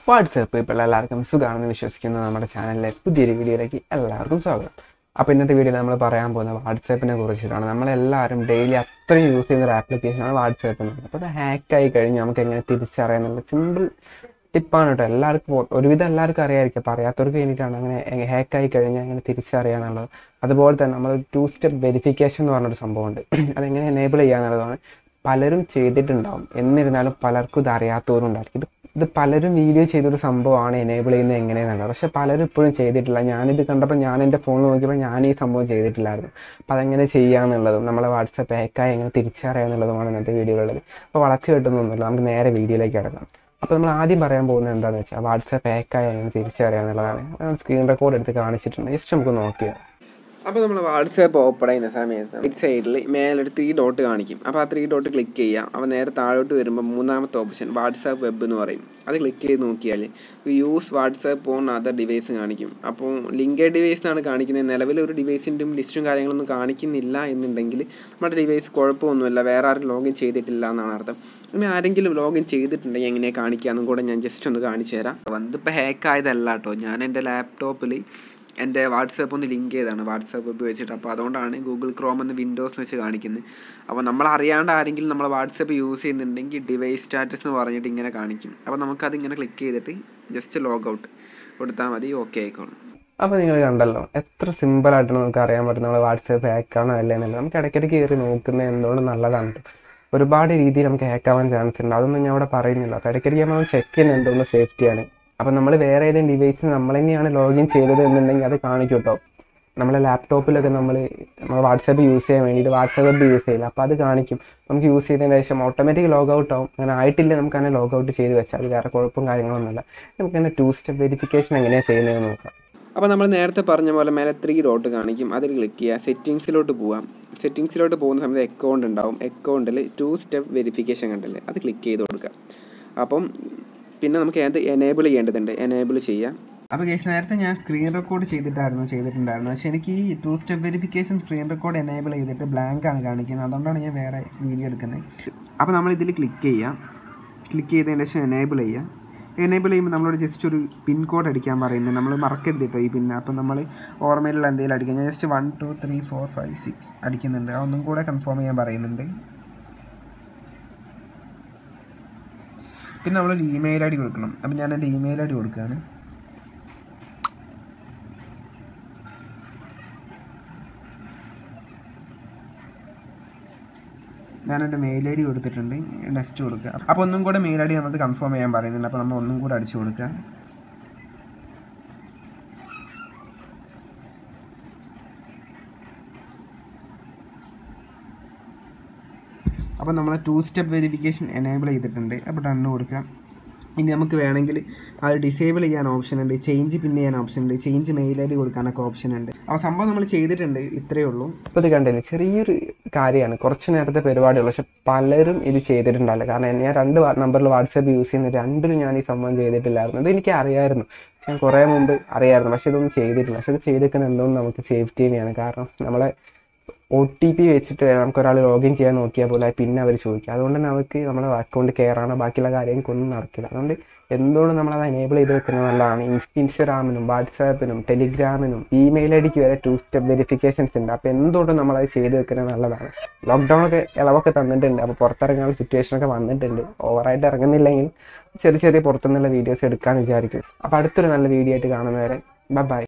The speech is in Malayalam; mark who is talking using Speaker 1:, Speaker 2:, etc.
Speaker 1: വാട്സപ്പ് ഇപ്പോൾ എല്ലാവർക്കും സുഖമാണെന്ന് വിശ്വസിക്കുന്ന നമ്മുടെ ചാനലിലെ പുതിയൊരു വീഡിയോയിലേക്ക് എല്ലാവർക്കും സ്വാഗതം അപ്പോൾ ഇന്നത്തെ വീഡിയോയിൽ നമ്മൾ പറയാൻ പോകുന്നത് വാട്സാപ്പിനെ കുറിച്ചിട്ടാണ് നമ്മളെല്ലാവരും ഡെയിലി അത്രയും യൂസ് ചെയ്യുന്ന ഒരു ആപ്ലിക്കേഷനാണ് വാട്സാപ്പ് എന്നത് അപ്പോൾ അത് ഹാക്കായി കഴിഞ്ഞ് നമുക്ക് എങ്ങനെ തിരിച്ചറിയാന്നുള്ള സിമ്പിൾ ടിപ്പാണ് കേട്ടോ എല്ലാവർക്കും ഒ- ഒരുവിധം എല്ലാവർക്കും അറിയാമായിരിക്കും അപ്പോൾ അറിയാത്തവർക്ക് വേണ്ടിയിട്ടാണ് അങ്ങനെ ഹാക്കായി കഴിഞ്ഞാൽ എങ്ങനെ തിരിച്ചറിയാന്നുള്ളത് അതുപോലെ തന്നെ നമ്മൾ ടു സ്റ്റെപ്പ് വെരിഫിക്കേഷൻ എന്ന് പറഞ്ഞൊരു സംഭവമുണ്ട് അതെങ്ങനെ എനേബിൾ ചെയ്യാന്നുള്ളതാണ് പലരും ചെയ്തിട്ടുണ്ടാവും എന്നിരുന്നാലും പലർക്കും ഇത് അറിയാത്തവരും ഉണ്ടായിരിക്കും ഇത് ഇത് പലരും വീഡിയോ ചെയ്തൊരു സംഭവമാണ് എനേബിൾ ചെയ്യുന്നത് എങ്ങനെയെന്നുള്ളത് പക്ഷെ പലരും ഇപ്പോഴും ചെയ്തിട്ടില്ല ഞാനിത് കണ്ടപ്പോൾ ഞാൻ എൻ്റെ ഫോണിൽ നോക്കിയപ്പോൾ ഞാൻ ഈ സംഭവം ചെയ്തിട്ടില്ലായിരുന്നു അപ്പോൾ അതെങ്ങനെ ചെയ്യാന്നുള്ളതും നമ്മളെ വാട്സപ്പ് ഹാക്കായി എങ്ങനെ തിരിച്ചറിയാന്നുള്ളതുമാണ് ഇന്നത്തെ വീഡിയോയിലുള്ളത് അപ്പോൾ വളച്ച് കെട്ടുന്നൊന്നുമില്ല നമുക്ക് നേരെ വീഡിയോയിലേക്ക് കിടക്കാം അപ്പോൾ നമ്മൾ ആദ്യം പറയാൻ പോകുന്നത് എന്താണെന്ന് വെച്ചാൽ വാട്സപ്പ് ഹാക്കായി എങ്ങനെ തിരിച്ചറിയാന്നുള്ളതാണ് സ്ക്രീൻ റെക്കോർഡ് എടുത്ത് കാണിച്ചിട്ടുണ്ട് ജസ്റ്റ് നമുക്ക് നോക്കിയാൽ അപ്പോൾ നമ്മൾ വാട്സാപ്പ് ഓപ്പൺ ചെയ്യുന്ന സമയത്ത് റൈറ്റ് സൈഡിൽ മേലൊരു ത്രീ ഡോട്ട് കാണിക്കും അപ്പോൾ ആ ത്രീ ഡോട്ട് ക്ലിക്ക് ചെയ്യാം അപ്പോൾ നേരെ താഴോട്ട് വരുമ്പോൾ മൂന്നാമത്തെ ഓപ്ഷൻ വാട്സാപ്പ് വെബ് എന്ന് പറയും അത് ക്ലിക്ക് ചെയ്ത് നോക്കിയാൽ use WhatsApp on other device കാണിക്കും അപ്പോൾ ലിങ്കഡ് ഡിവൈസ് എന്നാണ് കാണിക്കുന്നത് നിലവിൽ ഒരു ഡിവൈസിൻ്റെയും ലിസ്റ്റും കാര്യങ്ങളൊന്നും കാണിക്കുന്നില്ല എന്നുണ്ടെങ്കിൽ നമ്മുടെ ഡിവൈസ് കുഴപ്പമൊന്നുമില്ല വേറെ ആരും ലോഗിൻ ചെയ്തിട്ടില്ല എന്നാണ് അർത്ഥം ഇനി ആരെങ്കിലും ലോഗിൻ ചെയ്തിട്ടുണ്ടെങ്കിൽ എങ്ങനെ കാണിക്കാമെന്നും കൂടെ ഞാൻ ജസ്റ്റ് ഒന്ന് കാണിച്ചു തരാം വന്നിപ്പോൾ ഹാക്ക് ആയതല്ല കേട്ടോ ഞാൻ എൻ്റെ ലാപ്ടോപ്പിൽ എൻ്റെ വാട്സപ്പ് ഒന്ന് ലിങ്ക് ചെയ്താണ് വാട്സപ്പ് ഉപയോഗിച്ചിട്ട് അപ്പോൾ അതുകൊണ്ടാണ് ഗൂഗിൾ ക്രോം എന്ന് വിൻഡോസ് വെച്ച് കാണിക്കുന്നത് അപ്പോൾ നമ്മൾ അറിയാണ്ട് ആരെങ്കിലും നമ്മൾ വാട്സപ്പ് യൂസ് ചെയ്യുന്നുണ്ടെങ്കിൽ ഡിവൈസ് സ്റ്റാറ്റസ് എന്ന് പറഞ്ഞിട്ട് ഇങ്ങനെ കാണിക്കും അപ്പോൾ നമുക്കത് ഇങ്ങനെ ക്ലിക്ക് ചെയ്തിട്ട് ജസ്റ്റ് ലോഗ് ഔട്ട് കൊടുത്താൽ മതി ഓക്കെ ആയിക്കോളും അപ്പോൾ നിങ്ങൾ കണ്ടല്ലോ എത്ര സിമ്പിളായിട്ട് നമുക്ക് അറിയാൻ പറ്റും നമ്മൾ വാട്സപ്പ് ഹാക്കാണോ അല്ലേ എന്നുള്ളത് നമുക്ക് ഇടയ്ക്കിടയ്ക്ക് കയറി നോക്കുന്നത് എന്തുകൊണ്ട് നല്ലതാണ് ട്ടോ. ഒരുപാട് രീതിയിൽ നമുക്ക് ഹാക്ക് ആവാൻ ചാൻസ് ഉണ്ട് അതൊന്നും ഞാൻ ഇവിടെ പറയുന്നില്ല അപ്പോൾ ഇടയ്ക്കിടയ്ക്ക് നമ്മൾ ചെക്ക് ചെയ്യുന്നത് എന്തുകൊണ്ട് സേഫ്റ്റിയാണ് അപ്പോൾ നമ്മൾ വേറെ ഏതെങ്കിലും ഡിവൈസിൽ നമ്മൾ തന്നെയാണ് ലോഗിൻ ചെയ്തത് എന്നുണ്ടെങ്കിൽ അത് കാണിക്കും കേട്ടോ നമ്മളെ ലാപ്ടോപ്പിലൊക്കെ നമ്മൾ നമ്മൾ വാട്സാപ്പ് യൂസ് ചെയ്യാൻ വേണ്ടിയിട്ട് വാട്സാപ്പ് വെബ് യൂസ് ചെയ്യില്ല അപ്പോൾ അത് കാണിക്കും നമുക്ക് യൂസ് ചെയ്തതിന് ശേഷം ഓട്ടോമാറ്റിക് ലോഗ് ഔട്ട് ആവും അങ്ങനെ ആയിട്ടില്ല നമുക്ക് അങ്ങനെ ലോഗ് ഔട്ട് ചെയ്ത് വെച്ചാൽ അത് വേറെ കുഴപ്പവും കാര്യങ്ങളൊന്നുമില്ല നമുക്ക് തന്നെ ടു സ്റ്റെപ്പ് വെരിഫിക്കേഷൻ എങ്ങനെയാണ് ചെയ്യുന്നതെന്ന് നോക്കാം അപ്പോൾ നമ്മൾ നേരത്തെ പറഞ്ഞ പോലെ മേലെ ത്രീ ഡോട്ട് കാണിക്കും അതിൽ ക്ലിക്ക് ചെയ്യുക സെറ്റിങ്സിലോട്ട് പോവാം സെറ്റിങ്സിലോട്ട് പോകുന്ന സമയത്ത് അക്കൗണ്ട് ഉണ്ടാവും അക്കൗണ്ടിൽ ടു സ്റ്റെപ്പ് വെരിഫിക്കേഷൻ കണ്ടില്ലേ അത് ക്ലിക്ക് ചെയ്ത് കൊടുക്കുക അപ്പം പിന്നെ നമുക്ക് അത് എനേബിൾ ചെയ്യേണ്ടതുണ്ട് എനേബിൾ ചെയ്യാം അപ്പോൾ കേസ് നേരത്തെ ഞാൻ സ്ക്രീൻ റെക്കോർഡ് ചെയ്തിട്ടായിരുന്നു ചെയ്തിട്ടുണ്ടായിരുന്നു പക്ഷേ എനിക്ക് ഈ two step verification screen record enable ചെയ്തിട്ട് ബ്ലാങ്ക് ആണ് കാണിക്കുന്നത് അതുകൊണ്ടാണ് ഞാൻ വേറെ വീഡിയോ എടുക്കുന്നത് അപ്പോൾ നമ്മൾ ഇതിൽ ക്ലിക്ക് ചെയ്യാം ക്ലിക്ക് ചെയ്തതിന് ശേഷം എനേബിൾ ചെയ്യാം എനേബിൾ ചെയ്യുമ്പോൾ നമ്മളോട് ജസ്റ്റ് ഒരു പിൻ കോഡ് അടിക്കാൻ പറയുന്നത് നമ്മൾ മറക്കരുത് കേട്ടോ ഈ പിൻ അപ്പം നമ്മൾ ഓർമ്മയിലുള്ള എന്തെങ്കിലും അടിക്കാം ഞാൻ just one two three four five six അടിക്കുന്നുണ്ട് അതൊന്നും കൂടെ കൺഫേം ചെയ്യാൻ പറയുന്നുണ്ട് പിന്നെ നമ്മളൊരു ഇമെയിൽ ഐ ഡി കൊടുക്കണം അപ്പം ഞാൻ എൻ്റെ ഇമെയിൽ ഐ ഡി കൊടുക്കുകയാണ് ഞാൻ എൻ്റെ മെയിൽ ഐ ഡി കൊടുത്തിട്ടുണ്ട് നെക്സ്റ്റ് കൊടുക്കുക അപ്പോൾ ഒന്നും കൂടെ മെയിൽ ഐ ഡി നമുക്ക് കൺഫേം ചെയ്യാൻ പറയുന്നുണ്ട് അപ്പോൾ നമ്മൾ ഒന്നും കൂടെ അടിച്ചു കൊടുക്കുക അപ്പോൾ നമ്മൾ ടു സ്റ്റെപ്പ് വെരിഫിക്കേഷൻ എനേബിൾ ചെയ്തിട്ടുണ്ട് അപ്പോൾ ഡണ്ണ് കൊടുക്കുക ഇനി നമുക്ക് വേണമെങ്കിൽ അത് ഡിസേബിൾ ചെയ്യാൻ ഓപ്ഷൻ ഉണ്ട് ചേഞ്ച് പിൻ ചെയ്യാൻ ഓപ്ഷൻ ഉണ്ട് ചേഞ്ച് മെയിൽ ഐ ഡി കൊടുക്കാനൊക്കെ ഓപ്ഷൻ ഉണ്ട് അപ്പോൾ സംഭവം നമ്മൾ ചെയ്തിട്ടുണ്ട് ഇത്രയേ ഉള്ളൂ ഇപ്പോൾ ഇത് കണ്ടില്ലേ ചെറിയൊരു കാര്യമാണ് കുറച്ച് നേരത്തെ പരിപാടിയുള്ളൂ പക്ഷെ പലരും ഇത് ചെയ്തിട്ടുണ്ടല്ലോ കാരണം ഞാൻ രണ്ട് നമ്പറിൽ വാട്സാപ്പ് യൂസ് ചെയ്യുന്ന രണ്ടിലും ഞാൻ ഈ സംഭവം ചെയ്തിട്ടില്ലായിരുന്നു ഇത് എനിക്ക് അറിയായിരുന്നു പക്ഷെ ഞാൻ കുറേ മുമ്പ് അറിയായിരുന്നു പക്ഷെ ഇതൊന്നും ചെയ്തിട്ടില്ല പക്ഷെ ഇത് ചെയ്തിരിക്കുന്നത് എന്തോന്നും നമുക്ക് സേഫ്റ്റി തന്നെയാണ് കാരണം നമ്മളെ ഒ ടി പി വെച്ചിട്ട് നമുക്ക് ഒരാൾ ലോഗിൻ ചെയ്യാൻ നോക്കിയാൽ പോലെ പിന്നെ അവർ ചോദിക്കുക അതുകൊണ്ട് തന്നെ അവർക്ക് നമ്മുടെ അക്കൗണ്ട് കയറാനോ ബാക്കിയുള്ള കാര്യങ്ങൾക്കൊന്നും നടക്കില്ല അതുകൊണ്ട് എന്തുകൊണ്ടും നമ്മളത് എനേബിൾ ചെയ്ത് വെക്കുന്നത് നല്ലതാണ് ഇൻസ് ഇൻസ്റ്റഗ്രാമിനും വാട്സാപ്പിനും ടെലിഗ്രാമിനും ഇമെയിൽ ഐ ഡിക്ക് വരെ ടു സ്റ്റെപ്പ് വെരിഫിക്കേഷൻസ് ഉണ്ട് അപ്പോൾ എന്തുകൊണ്ടും നമ്മളത് ചെയ്ത് വെക്കുന്നത് നല്ലതാണ് ലോക്ക്ഡൗൺ ഒക്കെ ഇളവൊക്കെ തന്നിട്ടുണ്ട് അപ്പോൾ പുറത്തിറങ്ങാനുള്ള സിറ്റുവേഷൻ ഒക്കെ വന്നിട്ടുണ്ട് ഓവറായിട്ട് ഇറങ്ങുന്നില്ലെങ്കിൽ ചെറിയ ചെറിയ പുറത്തുനിന്നുള്ള വീഡിയോസ് എടുക്കാമെന്ന് വിചാരിക്കും അപ്പോൾ അടുത്തൊരു നല്ല വീഡിയോ ആയിട്ട് കാണുന്നവരെ ബൈ